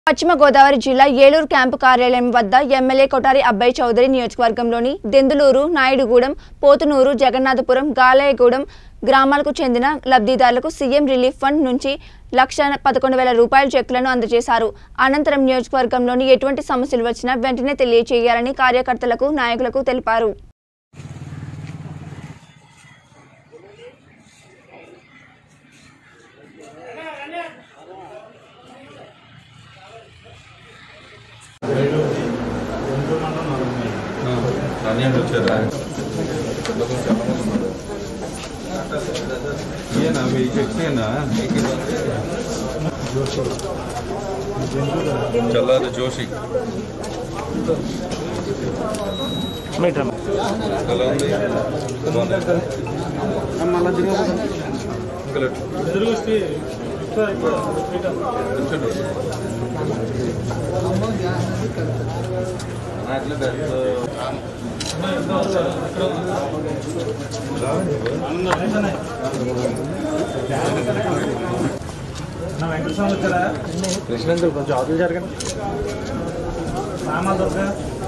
పశ్చిమ గోదావరి జిల్లా ఏలూరు క్యాంపు కార్యాలయం వద్ద ఎమ్మెల్యే కొటారి అబ్బాయి చౌదరి నియోజకవర్గంలోని దెందులూరు నాయుడుగూడెం పోతునూరు జగన్నాథపురం గాలయగూడెం గ్రామాలకు చెందిన లబ్ధిదారులకు సీఎం రిలీఫ్ ఫండ్ నుంచి లక్ష పదకొండు వేల రూపాయల చెక్కులను అందజేశారు అనంతరం నియోజకవర్గంలోని ఎటువంటి సమస్యలు వచ్చినా వెంటనే తెలియజేయాలని కార్యకర్తలకు నాయకులకు తెలిపారు అన్నయ్య వచ్చారా ఏనా మీకు ఎక్కేనా చల్లారి జోషి ఎలా ఉంది బాగుందా? ఇంకా లేదు. కూర్చోండి. ఆ, ఇట్లా పెద్ద- కృష్ణేంద్ర కొంచెం అవతలు జరగండి రామా దుర్గా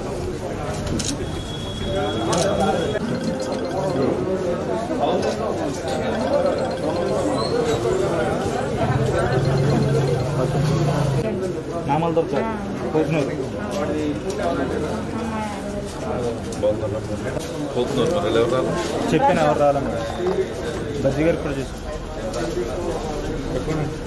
నామాల దుర్గా కోసినూరు బాగుందా? పోతున్నారు మరి ఎవరు రాలా? చెప్పాను ఎవరు రావాలన్నా బజ్జీ గారికి కూడా చేసి చెప్పండి